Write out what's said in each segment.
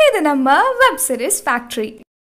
இது நம்ம web series factory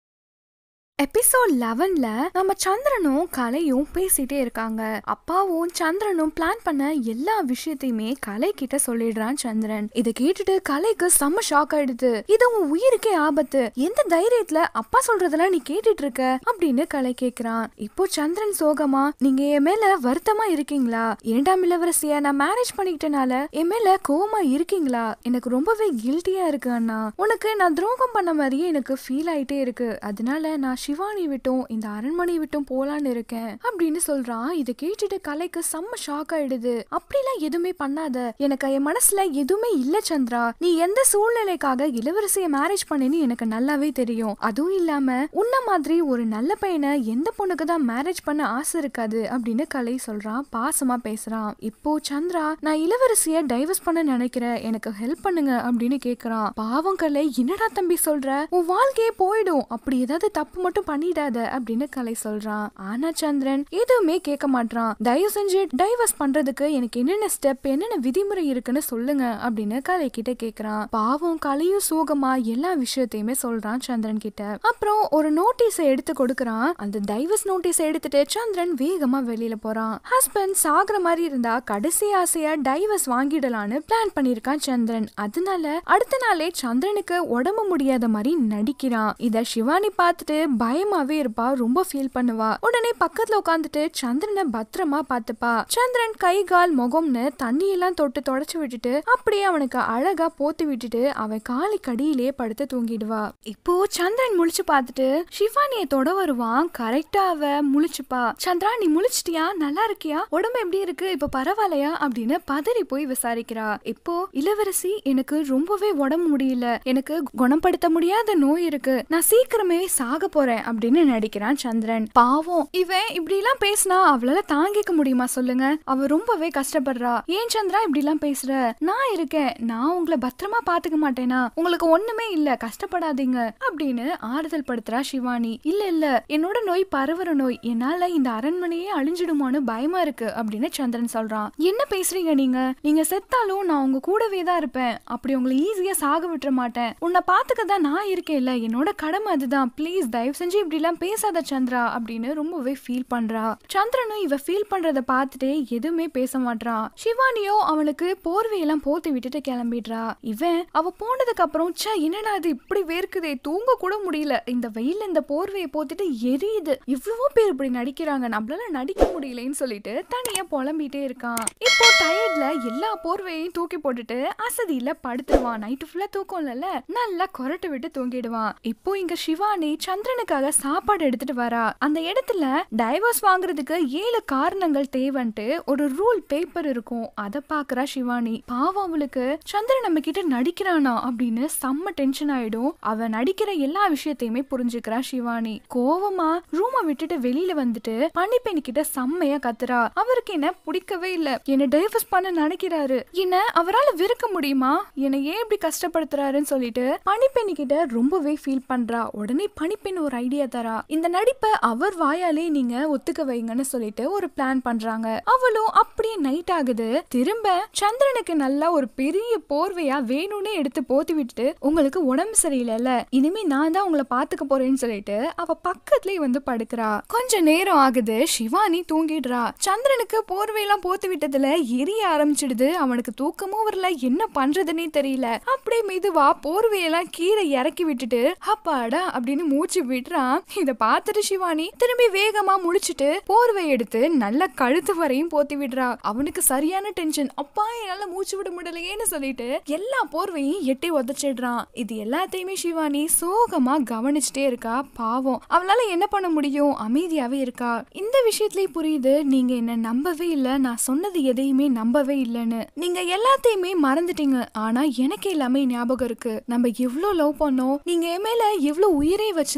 episode லெவன்ல நம்ம சந்திரனும் கலையும் பேசிட்டே இருக்காங்க அப்பாவும் சந்திரனும் பிளான் பண்ண எல்லா விஷயத்தையுமே கலை கிட்ட சொல்லிடுறான் சந்திரன் இதை கேட்டுட்டு கலைக்கு செம்ம ஷாக் ஆயிடுது இது உன் உயிருக்கே ஆபத்து எந்த தைரியத்துல அப்பா சொல்றதெல்லாம் நீ கேட்டுட்டு இருக்க அப்படின்னு கலை கேக்குறான் இப்போ சந்திரன் சோகமா நீங்க என் மேல வருத்தமா இருக்கீங்களா இரண்டாம் இளவரசிய நான் மேரேஜ் பண்ணிக்கிட்டனால என் மேல கோவமா இருக்கீங்களா எனக்கு ரொம்பவே கில்ட்டியா இருக்கு அண்ணா உனக்கு நான் துரோகம் பண்ண மாதிரியே எனக்கு ஃபீல் ஆயிட்டே இருக்கு அதனால நான் சிவானி விட்டும் இந்த அரண்மனை விட்டும் போலான்னு இருக்கேன் அப்படின்னு சொல்றான் இதை கேட்டுட்டு கலைக்கு செம்ம ஷாக் ஆயிடுது அப்படிலாம் எதுவுமே பண்ணாத எனக்கு என் மனசுல எதுவுமே இல்ல சந்திரா நீ எந்த சூழ்நிலைக்காக இளவரசிய மேரேஜ் பண்ணேன்னு எனக்கு நல்லாவே தெரியும் அதுவும் இல்லாம உன்ன மாதிரி ஒரு நல்ல பையனை எந்த பொண்ணுக்கு தான் மேரேஜ் பண்ண ஆசை இருக்காது அப்படின்னு கலை சொல்றான் பாசமா பேசுறான் இப்போ சந்திரா நான் இளவரசிய டைவர்ஸ் பண்ண நினைக்கிறேன் எனக்கு ஹெல்ப் பண்ணுங்க அப்படின்னு கேக்குறான் பாவம் கலை என்னடா தம்பி சொல்ற உன் வாழ்க்கையே போயிடும் அப்படி ஏதாவது தப்பு மட்டும் பண்ணிடாத அப்படின்னு கலை சொல்றான் ஆனா சந்திரன் எதுவுமே கேட்க மாட்றான் தயவு செஞ்சு டைவர்ஸ் பண்றதுக்கு எனக்கு என்னென்ன ஸ்டெப் என்னென்ன விதிமுறை இருக்குன்னு சொல்லுங்க அப்படின்னு கலை கிட்ட கேக்குறான் பாவம் கலையும் சோகமா எல்லா விஷயத்தையுமே சொல்றான் சந்திரன் கிட்ட அப்புறம் ஒரு நோட்டீஸை எடுத்து கொடுக்கறான் அந்த டைவர்ஸ் நோட்டீஸ் எடுத்துட்டு சந்திரன் வேகமா வெளியில போறான் ஹஸ்பண்ட் சாகுற மாதிரி இருந்தா கடைசி ஆசையா டைவர்ஸ் வாங்கிடலான்னு பிளான் பண்ணிருக்கான் சந்திரன் அதனால அடுத்த நாளே சந்திரனுக்கு உடம்பு முடியாத மாதிரி நடிக்கிறான் இத சிவானி பார்த்துட்டு பயமாவே இருப்பா ரொம்ப ஃபீல் பண்ணுவா உடனே பக்கத்துல உட்காந்துட்டு சந்திரனை பத்திரமா பார்த்துப்பா சந்திரன் கை கால் முகம்னு தண்ணி எல்லாம் தொட்டு தொடச்சு விட்டுட்டு அப்படியே அவனுக்கு அழகா போத்தி விட்டுட்டு அவன் காலி கடியிலேயே படுத்து தூங்கிடுவா இப்போ சந்திரன் முழிச்சு பார்த்துட்டு ஷிஃபானியை தொட வருவான் கரெக்டா அவ முழிச்சுப்பா சந்திரா நீ முழிச்சிட்டியா நல்லா இருக்கியா உடம்பு எப்படி இருக்கு இப்ப பரவாயில்லையா அப்படின்னு பதறி போய் விசாரிக்கிறா இப்போ இளவரசி எனக்கு ரொம்பவே உடம்பு முடியல எனக்கு குணப்படுத்த முடியாத நோய் இருக்கு நான் சீக்கிரமே சாக போறேன் அப்படின்னு நடிக்கிறான் சந்திரன் பாவம் இவன் இப்படி எல்லாம் பேசினா அவளால தாங்கிக்க முடியுமா சொல்லுங்க அவ ரொம்பவே கஷ்டப்படுறா ஏன் சந்திரா இப்படி எல்லாம் பேசுற நான் இருக்கேன் நான் உங்களை பத்திரமா பாத்துக்க மாட்டேனா உங்களுக்கு ஒண்ணுமே இல்ல கஷ்டப்படாதீங்க அப்படின்னு ஆறுதல் படுத்துறா சிவானி இல்ல இல்ல என்னோட நோய் பரவுற நோய் என்னால இந்த அரண்மனையே அழிஞ்சிடுமான்னு பயமா இருக்கு அப்படின்னு சந்திரன் சொல்றான் என்ன பேசுறீங்க நீங்க நீங்க செத்தாலும் நான் உங்க கூடவே தான் இருப்பேன் அப்படி உங்களை ஈஸியா சாக விட்டுற மாட்டேன் உன்னை பாத்துக்க தான் நான் இருக்கேன்ல என்னோட கடமை அதுதான் ப்ளீஸ் தயவு செஞ்சு இப்படி எல்லாம் பேசாத சந்திரா அப்படின்னு ரொம்பவே ஃபீல் பண்றா சந்திரனும் இவ ஃபீல் பண்றத பார்த்துட்டே எதுவுமே பேச மாட்றான் சிவானியோ அவளுக்கு போர்வையெல்லாம் போத்தி விட்டுட்டு கிளம்பிடுறா இவன் அவ போனதுக்கு அப்புறம் ச்சே என்னடா இது இப்படி வேர்க்குதே தூங்க கூட முடியல இந்த வெயில்ல இந்த போர்வையை போத்திட்டு எரியுது இவ்வளவோ பேர் இப்படி நடிக்கிறாங்க நம்மளால நடிக்க முடியலன்னு சொல்லிட்டு தனியா புலம்பிட்டே இருக்கான் இப்போ டயர்ட்ல எல்லா போர்வையையும் தூக்கி போட்டுட்டு அசதியில படுத்துருவான் நைட்டு ஃபுல்லா தூக்கம் இல்லைல்ல நல்லா கொரட்டு விட்டு தூங்கிடுவான் இப்போ இங்க சிவானி சந்திரனுக்காக சாப்பாடு எடுத்துட்டு வரா அந்த இடத்துல டைவர்ஸ் வாங்குறதுக்கு ஏழு காரணங்கள் தேவைன்ட்டு ஒரு ரூல் பேப்பர் இருக்கும் அத பாக்குறா சிவானி பாவம் அவளுக்கு சந்திரன் நம்ம கிட்ட நடிக்கிறானா அப்படின்னு செம்ம டென்ஷன் ஆயிடும் அவ நடிக்கிற எல்லா விஷயத்தையுமே புரிஞ்சுக்கிறா சிவானி கோவமா ரூமை விட்டுட்டு வெளியில வந்துட்டு பனிப்பெண் கிட்ட செம்மையா கத்துறா அவருக்கு என்ன பிடிக்கவே இல்ல என்ன டைவர்ஸ் பண்ண நினைக்கிறாரு என்ன அவரால் வெறுக்க முடியுமா என்னை ஏன் இப்படி கஷ்டப்படுத்துறாருன்னு சொல்லிட்டு பனிப்பெண் கிட்ட ரொம்பவே ஃபீல் பண்றா உடனே பனிப்பெண் ஒரு ஐடியா தரா இந்த நடிப்பை அவர் வாயாலே நீங்க ஒத்துக்க வைங்கன்னு சொல்லிட்டு ஒரு பிளான் பண்றாங்க அவளும் அப்படியே நைட் ஆகுது திரும்ப சந்திரனுக்கு நல்லா ஒரு பெரிய போர்வையா வேணும்னே எடுத்து போத்தி விட்டுட்டு உங்களுக்கு உடம்பு சரியில்லைல்ல இனிமே நான் தான் உங்களை பாத்துக்க போறேன்னு சொல்லிட்டு அவ பக்கத்துலயே வந்து படுக்கிறா கொஞ்ச நேரம் ஆகுது சிவானி தூங்கிடுறா சந்திரனுக்கு போர்வையெல்லாம் போத்தி விட்டதுல எரிய ஆரம்பிச்சிடுது அவனுக்கு தூக்கமும் வரல என்ன பண்றதுன்னே தெரியல அப்படியே மெதுவா போர்வையெல்லாம் கீழே இறக்கி விட்டுட்டு அப்பாடா அப்படின்னு மூச்சு விடுறான் இத பார்த்துட்டு சிவானி திரும்பி வேகமா முடிச்சிட்டு போர்வை எடுத்து நல்ல கழுத்து வரையும் போத்தி விடுறா அவனுக்கு சரியான டென்ஷன் அப்பா என்னால மூச்சு விட முடியலையேன்னு சொல்லிட்டு எல்லா போர்வையும் எட்டி உதச்சிடுறான் இது எல்லாத்தையுமே சிவானி சோகமா கவனிச்சுட்டே இருக்கா பாவம் அவளால என்ன பண்ண முடியும் அமைதியாவே இருக்கா இந்த விஷயத்துலயே புரியுது நீங்க என்ன நம்பவே இல்ல நான் சொன்னது எதையுமே நம்பவே இல்லைன்னு நீங்க எல்லாத்தையுமே மறந்துட்டீங்க ஆனா எனக்கு எல்லாமே ஞாபகம் இருக்கு நம்ம எவ்வளவு லவ் பண்ணோம் நீங்க என் மேல எவ்வளவு உயிரை வச்சிருந்தீங்கன்னு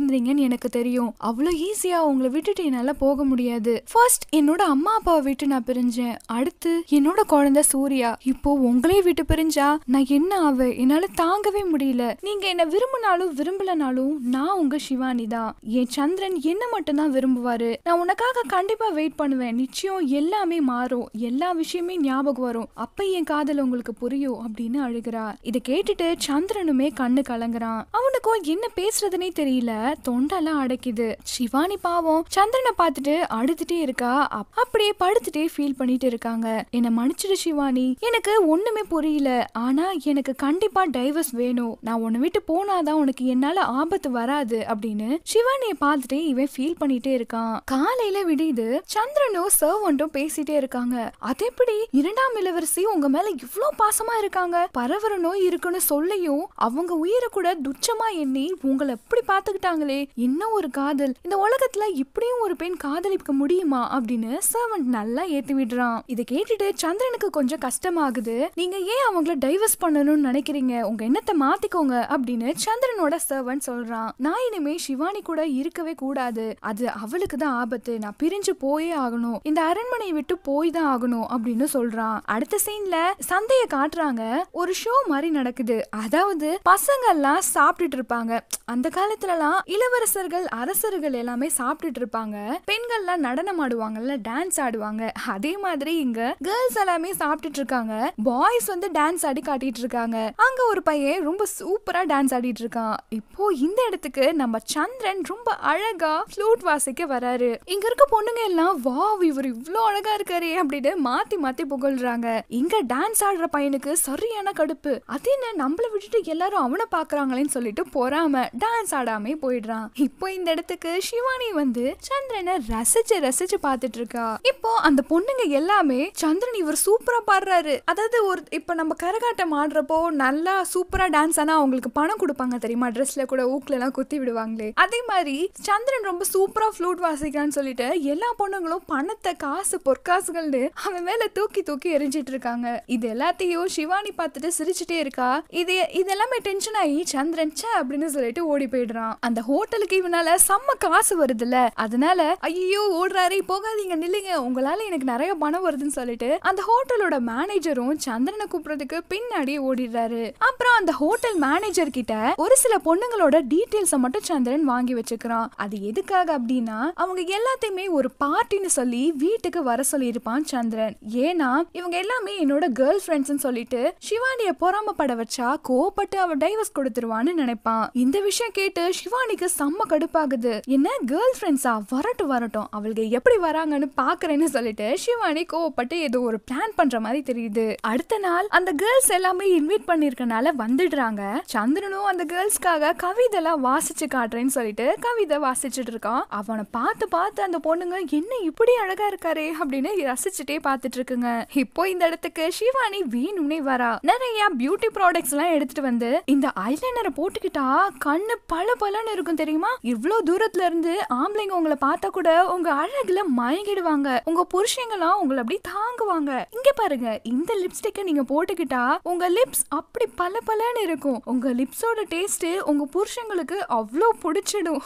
எப்படின்னு எனக்கு தெரியும் அவ்வளோ ஈஸியா உங்களை விட்டுட்டு என்னால போக முடியாது ஃபர்ஸ்ட் என்னோட அம்மா அப்பாவை விட்டு நான் பிரிஞ்சேன் அடுத்து என்னோட குழந்தை சூர்யா இப்போ உங்களையும் விட்டு பிரிஞ்சா நான் என்ன ஆவ என்னால தாங்கவே முடியல நீங்க என்ன விரும்பினாலும் விரும்பலனாலும் நான் உங்க சிவானி தான் என் சந்திரன் என்ன மட்டும் தான் விரும்புவாரு நான் உனக்காக கண்டிப்பா வெயிட் பண்ணுவேன் நிச்சயம் எல்லாமே மாறும் எல்லா விஷயமே ஞாபகம் வரும் அப்ப என் காதல் உங்களுக்கு புரியும் அப்படின்னு அழுகிறா இதை கேட்டுட்டு சந்திரனுமே கண்ணு கலங்குறான் அவனுக்கும் என்ன பேசுறதுனே தெரியல தொண்டெல்லாம் அடைக்குது சிவானி பாவம் சந்திரனை பார்த்துட்டு அழுதுட்டே இருக்கா அப்- அப்படியே படுத்துட்டே ஃபீல் பண்ணிட்டு இருக்காங்க என்ன மன்னிச்சிடு சிவானி எனக்கு ஒண்ணுமே புரியல ஆனா எனக்கு கண்டிப்பா டைவர்ஸ் வேணும் நான் உன்னை விட்டு போனாதான் உனக்கு என்னால ஆபத்து வராது அப்படின்னு சிவானிய பார்த்துட்டே இவன் ஃபீல் பண்ணிட்டே இருக்கான் காலையில விடியுது சந்திரனும் சர்வன்ட்டும் பேசிட்டே இருக்காங்க அது எப்படி இரண்டாம் இளவரசி உங்க மேல இவ்ளோ பாசமா இருக்காங்க பரவர நோய் இருக்குன்னு சொல்லியும் அவங்க உயிரை கூட துச்சமா எண்ணி உங்களை எப்படி பாத்துக்கிட்டாங்களே என்ன ஒரு காதல் இந்த உலகத்துல இப்படியும் ஒரு பெண் காதலிக்க முடியுமா அப்படின்னு சர்வன்ட் நல்லா ஏத்தி விடுறான் இதை கேட்டுட்டு சந்திரனுக்கு கொஞ்சம் கஷ்டமாகுது நீங்க ஏன் அவங்கள டைவர்ஸ் பண்ணணும்னு நினைக்கிறீங்க உங்க எண்ணத்தை மாத்திக்கோங்க அப்படின்னு சந்திரனோட சர்வன்ட் சொல்றான் நான் இனிமே சிவானி கூட இருக்கவே கூடாது அது அவளுக்கு தான் ஆபத்து நான் பிரிஞ்சு போயே ஆகணும் இந்த அரண்மனையை விட்டு போய் தான் ஆகணும் அப்படின்னு சொல்றான் அடுத்த சீன்ல சந்தைய காட்டுறாங்க ஒரு ஷோ மாதிரி நடக்குது அதாவது பசங்க எல்லாம் சாப்பிட்டுட்டு இருப்பாங்க அந்த காலத்துலலாம் இளவரசர்கள் அரசர்கள் எல்லாமே சாப்பிட்டுட்டு இருப்பாங்க பெண்கள்லாம் நடனம் ஆடுவாங்கல்ல டான்ஸ் ஆடுவாங்க அதே மாதிரி இங்க கேர்ள்ஸ் எல்லாமே சாப்பிட்டுட்டு இருக்காங்க பாய்ஸ் வந்து டான்ஸ் ஆடி காட்டிட்டு இருக்காங்க அங்க ஒரு பையன் ரொம்ப சூப்பரா டான்ஸ் ஆடிட்டு இருக்கான் இப்போ இந்த இடத்துக்கு நம்ம சந்திரன் ரொம்ப அழகா ஃப்ளூட் வாசிக்க வராரு இங்க இருக்க பொண்ணுங்க எல்லாம் வாவ் இவர் இவ்ளோ அழகா இருக்காரே அப்படின்னு மாத்தி மாத்தி புகழ்றாங்க இங்க டான்ஸ் ஆடுற பையனுக்கு சரியான கடுப்பு அது என்ன நம்மள விட்டுட்டு எல்லாரும் அவனை பாக்குறாங்களேன்னு சொல்லிட்டு பொறாம டான்ஸ் ஆடாமே போயிடுறான் இப்போ இந்த இடத்துக்கு சிவானி வந்து சந்திரனை ரசிச்சு ரசிச்சு பார்த்துட்டு இருக்கா இப்போ அந்த பொண்ணுங்க எல்லாமே சந்திரன் இவர் சூப்பரா பாடுறாரு அதாவது ஒரு இப்போ நம்ம கரகாட்டம் ஆடுறப்போ நல்லா சூப்பரா டான்ஸ் ஆனா அவங்களுக்கு பணம் கொடுப்பாங்க தெரியுமா ட்ரெஸ்ல கூட ஊக்குல எல்லாம் குத்தி விடுவாங்களே அதே மாதிரி சந்திரன் ரொம்ப சூப்பரா ஃப்ளூட் வாசிக்கிறான்னு சொல்லிட்டு எல்லா பொண்ணுங்களும் பணத்தை காசு பொற்காசுகள்னு அவன் மேல தூக்கி தூக்கி எரிஞ்சிட்டு இருக்காங்க இது எல்லாத்தையும் சிவானி பார்த்துட்டு சிரிச்சுட்டே இருக்கா இது இதெல்லாமே டென்ஷன் ஆகி சந்திரன் ச்சே அப்படின்னு சொல்லிட்டு ஓடி போயிடுறான் அந்த ஹோட்டலுக்கு இவனால செம்ம காசு வருதுல்ல அதனால ஐயோ ஓடுறாரே போகாதீங்க நில்லுங்க உங்களால எனக்கு நிறைய பணம் வருதுன்னு சொல்லிட்டு அந்த ஹோட்டலோட மேனேஜரும் சந்திரனை கூப்பிடுறதுக்கு பின்னாடி ஓடிடுறாரு அப்புறம் அந்த ஹோட்டல் மேனேஜர் கிட்ட ஒரு சில பொண்ணுங்களோட டீட்டெயில்ஸை மட்டும் சந்திரன் வாங்கி வச்சுக்கிறான் அது எதுக்காக அப்படின்னா அவங்க எல்லாத்தையுமே ஒரு பார்ட்டின்னு சொல்லி வீட்டுக்கு வர சொல்லியிருப்பான் சந்திரன் ஏன்னா இவங்க எல்லாமே என்னோட கேர்ள் ஃப்ரெண்ட்ஸ்னு சொல்லிட்டு சிவானிய பொறாமப்பட வச்சா கோவப்பட்டு அவ டைவர்ஸ் கொடுத்துருவான்னு நினைப்பான் இந்த விஷயம் கேட்டு சிவானிக்கு செம்ம கடுப்பாகுது என்ன கேர்ள் ஃப்ரெண்ட்ஸா வரட்டும் வரட்டும் அவளுக்கு எப்படி வராங்கன்னு பாக்குறேன்னு சொல்லிட்டு சிவானி கோவப்பட்டு ஏதோ ஒரு பிளான் பண்ற மாதிரி தெரியுது அடுத்த நாள் அந்த கேர்ள்ஸ் எல்லாமே இன்வைட் பண்ணிருக்கனால வந்துடுறாங்க சந்திரனும் அந்த கேர்ள்ஸ்க்காக கவிதை எல்லாம் வாசிச்சு காட்டுறேன்னு சொல்லிட்டு கவிதை வாசிச்சுட்டு இருக்கான் அவனை பார்த்து பார்த்து அந்த பொண்ணுங்க என்ன இப்படி அழகா இருக்காரே அப்படின்னு ரசிச்சுட்டே பார்த்துட்டு இருக்குங்க இப்போ இந்த இடத்துக்கு சிவானி வேணும்னே வரா நிறைய பியூட்டி ப்ராடக்ட்ஸ் எல்லாம் எடுத்துட்டு வந்து இந்த ஐலைனரை போட்டுக்கிட்டா கண்ணு பல பலன்னு இருக்கும் தெரியுமா இவ்ளோ தூரத்துல இருந்து ஆம்பளைங்க உங்களை பார்த்தா கூட உங்க அழகுல மயங்கிடுவாங்க உங்க புருஷங்களாம் உங்களை அப்படி தாங்குவாங்க இங்க பாருங்க இந்த லிப்ஸ்டிக்கை நீங்க போட்டுக்கிட்டா உங்க லிப்ஸ் அப்படி பல பலன்னு இருக்கும் உங்க லிப்ஸோட டேஸ்ட் உங்க புருஷங்களுக்கு அவ்வளோ பிடிச்சிடும்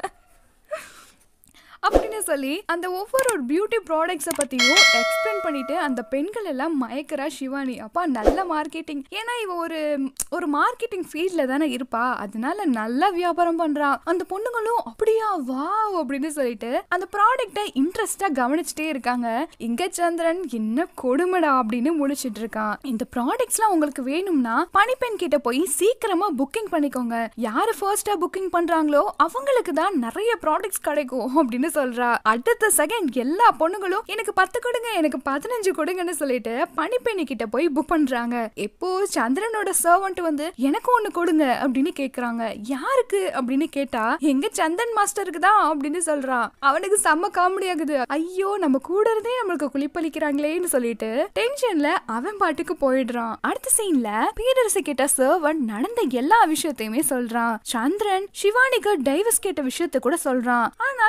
அப்படின்னு சொல்லி அந்த ஒவ்வொரு ஒரு பியூட்டி ப்ராடக்ட்ஸை பற்றியும் எக்ஸ்பிளைன் பண்ணிட்டு அந்த பெண்கள் எல்லாம் மயக்கிறா சிவானி அப்பா நல்ல மார்க்கெட்டிங் ஏன்னா இவ ஒரு ஒரு மார்க்கெட்டிங் ஃபீல்டில் தானே இருப்பா அதனால நல்லா வியாபாரம் பண்ணுறா அந்த பொண்ணுங்களும் அப்படியா வா அப்படின்னு சொல்லிட்டு அந்த ப்ராடக்டை இன்ட்ரெஸ்டாக கவனிச்சுட்டே இருக்காங்க இங்க சந்திரன் என்ன கொடுமைடா அப்படின்னு முடிச்சிட்டு இருக்கான் இந்த ப்ராடக்ட்ஸ்லாம் உங்களுக்கு வேணும்னா பணிப்பெண் கிட்ட போய் சீக்கிரமா புக்கிங் பண்ணிக்கோங்க யாரு ஃபர்ஸ்டா புக்கிங் பண்றாங்களோ அவங்களுக்கு தான் நிறைய ப்ராடக்ட்ஸ் கிடைக்கும் அப்படின்னு சொல்றா அடுத்த செகண்ட் எல்லா பொண்ணுங்களும் எனக்கு பத்து கொடுங்க எனக்கு பதினஞ்சு கொடுங்கன்னு சொல்லிட்டு பணிப்பெண்ணி கிட்ட போய் புக் பண்றாங்க எப்போ சந்திரனோட சர்வன்ட் வந்து எனக்கு ஒண்ணு கொடுங்க அப்படின்னு கேக்குறாங்க யாருக்கு அப்படின்னு கேட்டா எங்க சந்தன் மாஸ்டருக்கு தான் அப்படின்னு சொல்றான் அவனுக்கு செம்ம காமெடி ஆகுது ஐயோ நம்ம கூட இருந்தே நம்மளுக்கு குளிப்பளிக்கிறாங்களேன்னு சொல்லிட்டு டென்ஷன்ல அவன் பாட்டுக்கு போயிடுறான் அடுத்த சீன்ல பேரரசு கிட்ட சர்வன் நடந்த எல்லா விஷயத்தையுமே சொல்றான் சந்திரன் சிவானிக்கு டைவர்ஸ் கேட்ட விஷயத்த கூட சொல்றான் ஆனா சிவானி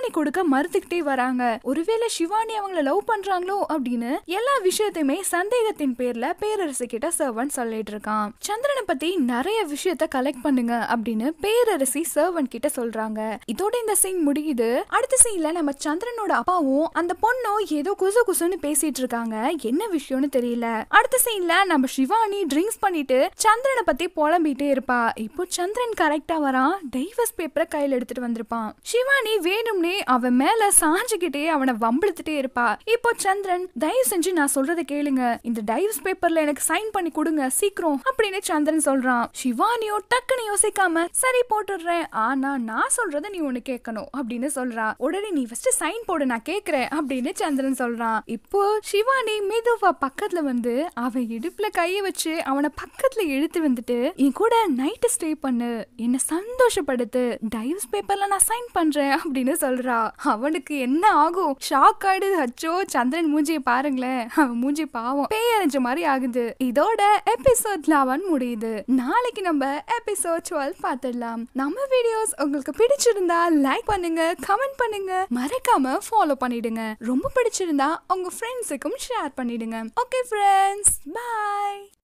பண்ணி கொடுக்க மறுத்துக்கிட்டே வராங்க ஒருவேளை சிவானி அவங்கள லவ் பண்றாங்களோ அப்படின்னு எல்லா விஷயத்தையுமே சந்தேகத்தின் பேர்ல பேரரசு கிட்ட சர்வன் சொல்லிட்டு இருக்கான் சந்திரனை பத்தி நிறைய விஷயத்த கலெக்ட் பண்ணுங்க அப்படின்னு பேரரசி சர்வன் கிட்ட சொல்றாங்க இதோட இந்த சீன் முடியுது அடுத்த சீன்ல நம்ம சந்திரனோட அப்பாவும் அந்த பொண்ணும் ஏதோ குசு குசுன்னு பேசிட்டு இருக்காங்க என்ன விஷயம்னு தெரியல அடுத்த சீன்ல நம்ம சிவானி ட்ரிங்க்ஸ் பண்ணிட்டு சந்திரனை பத்தி புலம்பிட்டே இருப்பா இப்போ சந்திரன் கரெக்டா வரான் டைவர்ஸ் பேப்பரை கையில எடுத்துட்டு வந்திருப்பான் சிவானி வேணும்னே அவன் மேல சாஞ்சுக்கிட்டே அவனை வம்பிழுத்துட்டே இருப்பா இப்போ சந்திரன் தயவு செஞ்சு நான் சொல்றதை கேளுங்க இந்த டைவர்ஸ் பேப்பர்ல எனக்கு சைன் பண்ணி கொடுங்க சீக்கிரம் அப்படின்னு சந்திரன் சொல்றான் சிவானியோ டக்குன்னு யோசிக்காம சரி போட்டுடுறேன் ஆனா நான் சொல்றத நீ ஒண்ணு கேட்கணும் அப்படின்னு சொல்றா உடனே நீ ஃபர்ஸ்ட் சைன் போடு நான் கேக்குறேன் அப்படின்னு சந்திரன் சொல்றான் இப்போ சிவானி மெதுவா பக்கத்துல வந்து அவன் இடுப்புல கைய வச்சு அவனை பக்கத்துல இழுத்து வந்துட்டு என் கூட நைட்டு ஸ்டே பண்ணு என்ன சந்தோஷப்படுத்து டைவர்ஸ் பேப்பர்ல நான் சைன் பண்றேன் அப்படின்னு சொல்றா அவனுக்கு என்ன ஆகும் ஷாக் ஆயிடுது அச்சோ சந்திரன் மூஞ்சியை பாருங்களேன் அவன் மூஞ்சி பாவம் பேயறிஞ்ச மாதிரி ஆகுது இதோட எபிசோட் லெவன் முடியுது நாளைக்கு நம்ம எபிசோட் டுவெல் பார்த்துடலாம் நம்ம வீடியோஸ் உங்களுக்கு பிடிச்சிருந்தா லைக் பண்ணுங்க கமெண்ட் பண்ணுங்க மறக்காம ஃபாலோ பண்ணிடுங்க ரொம்ப பிடிச்சிருந்தா உங்க ஃப்ரெண்ட்ஸுக்கும் ஷேர் பண்ணிடுங்க ஓகே ஃப்ரெண்ட்ஸ் பை